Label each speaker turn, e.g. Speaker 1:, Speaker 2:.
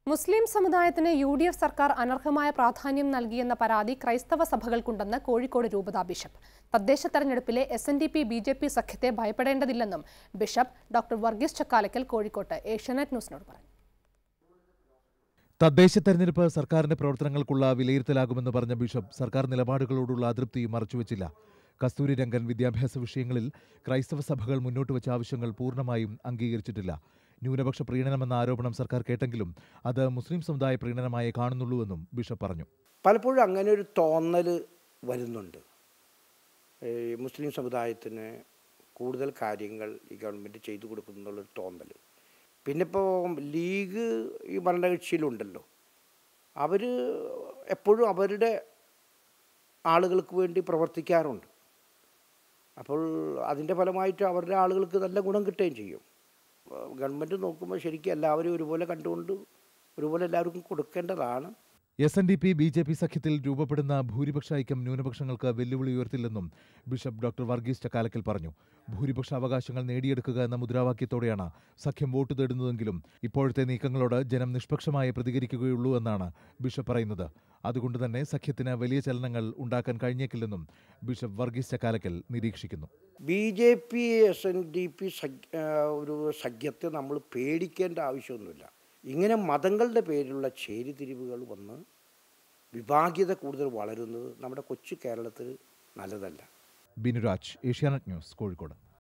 Speaker 1: മുസ്ലിം സമുദായത്തിന് U D F സർക്കാർ അനർഹമായ പ്രാധാന്യം നൽകിയെന്ന പരാതി ക്രൈസ്തവ സഭകൾക്കുണ്ടെന്ന് കോഴിക്കോട് രൂപതാ ബിഷപ്പ് തദ്ദേശ തെരഞ്ഞെടുപ്പിലെ S N D P B J P സഖ്യത്തെ ഭയപ്പെടേണ്ടതില്ലെന്നും ബിഷപ്പ് ഡോക്ടർ വർഗീസ് ചക്കാലക്കൽ കോഴിക്കോട്ട് ഏഷ്യാനെറ്റ് ന്യൂസിനോട് പറഞ്ഞു
Speaker 2: തദ്ദേശ തെരഞ്ഞെടുപ്പ് സർക്കാരിന്റെ പ്രവർത്തനങ്ങൾക്കുള്ള വിലയിരുത്തലാകുമെന്ന് പറഞ്ഞ ബിഷപ്പ് സർക്കാർ നിലപാടുകളോടുള്ള അതൃപ്തി മറച്ചുവെച്ചില്ല കസ്തൂരി രംഗൻ വിദ്യാഭ്യാസ വിഷയങ്ങളിൽ ക്രൈസ്തവ സഭകൾ മുന്നോട്ട് വെച്ച ആവശ്യങ്ങൾ പൂർണ്ണമായും അംഗീകരിച്ചിട്ടില്ല ന്യൂനപക്ഷ പ്രീണനമെന്ന ആരോപണം സർക്കാർ കേട്ടെങ്കിലും അത് മുസ്ലിം സമുദായ പ്രീണനമായി കാണുന്നുള്ളൂവെന്നും ബിഷപ്പ് പറഞ്ഞു
Speaker 3: പലപ്പോഴും അങ്ങനെ ഒരു തോന്നൽ വരുന്നുണ്ട് ഈ മുസ്ലിം സമുദായത്തിന് കൂടുതൽ കാര്യങ്ങൾ ഈ ഗവൺമെൻറ് ചെയ്തു കൊടുക്കുന്നു എന്നുള്ളൊരു തോന്നൽ പിന്നെ ഇപ്പോൾ ലീഗ് ഈ ഭരണകക്ഷിയിലുണ്ടല്ലോ അവർ എപ്പോഴും അവരുടെ ആളുകൾക്ക് വേണ്ടി പ്രവർത്തിക്കാറുണ്ട് അപ്പോൾ അതിൻ്റെ ഫലമായിട്ട് അവരുടെ ആളുകൾക്ക് നല്ല ഗുണം കിട്ടുകയും ചെയ്യും ഗവൺമെൻറ് നോക്കുമ്പോൾ ശരിക്കും എല്ലാവരും ഒരുപോലെ കണ്ടുകൊണ്ട് ഒരുപോലെ എല്ലാവർക്കും കൊടുക്കേണ്ടതാണ്
Speaker 2: S N D P B J P സഖ്യത്തിൽ രൂപപ്പെടുന്ന ഭൂരിപക്ഷ ഐക്യം ന്യൂനപക്ഷങ്ങൾക്ക് വെല്ലുവിളി ഉയർത്തില്ലെന്നും ബിഷപ്പ് ഡോക്ടർ വർഗീസ് ചക്കാലക്കൽ പറഞ്ഞു ഭൂരിപക്ഷ അവകാശങ്ങൾ നേടിയെടുക്കുക എന്ന മുദ്രാവാക്യത്തോടെയാണ് സഖ്യം വോട്ട് തേടുന്നതെങ്കിലും ഇപ്പോഴത്തെ നീക്കങ്ങളോട് ജനം നിഷ്പക്ഷമായി പ്രതികരിക്കുകയുള്ളൂ എന്നാണ് ബിഷപ്പ് പറയുന്നത് അതുകൊണ്ട് തന്നെ സഖ്യത്തിന് വലിയ ചലനങ്ങൾ ഉണ്ടാക്കാൻ കഴിഞ്ഞേക്കില്ലെന്നും ബിഷപ്പ് വർഗീസ് ചക്കാലക്കൽ നിരീക്ഷിക്കുന്നു
Speaker 3: B J P S N D P ഒരു സഖ്യത്തെ നമ്മൾ പേടിക്കേണ്ട ആവശ്യമൊന്നുമില്ല ഇങ്ങനെ മതങ്ങളുടെ പേരിലുള്ള ചേരിതിരിവുകൾ വന്ന് വിഭാഗ്യത കൂടുതൽ വളരുന്നത് നമ്മുടെ കൊച്ചു കേരളത്തിൽ നല്ലതല്ല
Speaker 2: ബിനുരാജ് ഏഷ്യാനെറ്റ് ന്യൂസ് കോഴിക്കോട്